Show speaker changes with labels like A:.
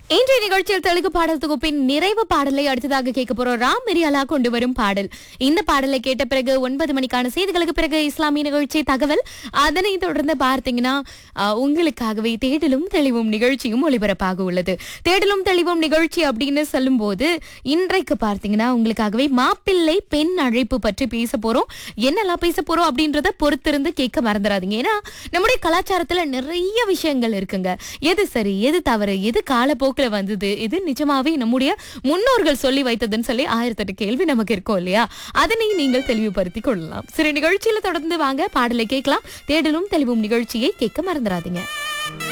A: இன்றைய நிகழ்ச்சியில் தெலுங்கு பாடல் தொகுப்பின் நிறைவு பாடலை அடுத்ததாக கேட்க போறோம் ராம் மிரியாலா கொண்டு வரும் பாடல் இந்த பாடலை கேட்ட பிறகு ஒன்பது மணிக்கான செய்திகளுக்கு பிறகு இஸ்லாமிய நிகழ்ச்சி தகவல் அதனை தொடர்ந்து பார்த்தீங்கன்னா ஆஹ், உங்களுக்காகவே தேடலும் தெளிவும் நிகழ்ச்சியும் ஒளிபரப்பாக உள்ளது தேடலும் தெளிவும் நிகழ்ச்சி அப்படின்னு சொல்லும்போது இன்றைக்கு பார்த்தீங்கன்னா உங்களுக்காகவே மாப்பிள்ளை பெண் அழைப்பு பற்றி பேச போறோம் என்னெல்லாம் பேச போறோம் அப்படின்றத பொறுத்திருந்து கேட்க மறந்துடாதீங்க ஏன்னா நம்முடைய கலாச்சாரத்துல நிறைய விஷயங்கள் இருக்குங்க எது சரி எது தவறு எது காலப்போக்குல வந்தது இது நிஜமாவே நம்முடைய முன்னோர்கள் சொல்லி வைத்ததுன்னு சொல்லி ஆயிரத்தெட்டு கேள்வி நமக்கு இருக்கும் இல்லையா அதனை நீங்கள் தெளிவுபடுத்திக் கொள்ளலாம் சிறு நிகழ்ச்சியில தொடர்ந்து வாங்க பாடலை கேட்கலாம் தேடலும் தெளிவும் நிகழ்ச்சியை கேட்க மறந்துடாதீங்க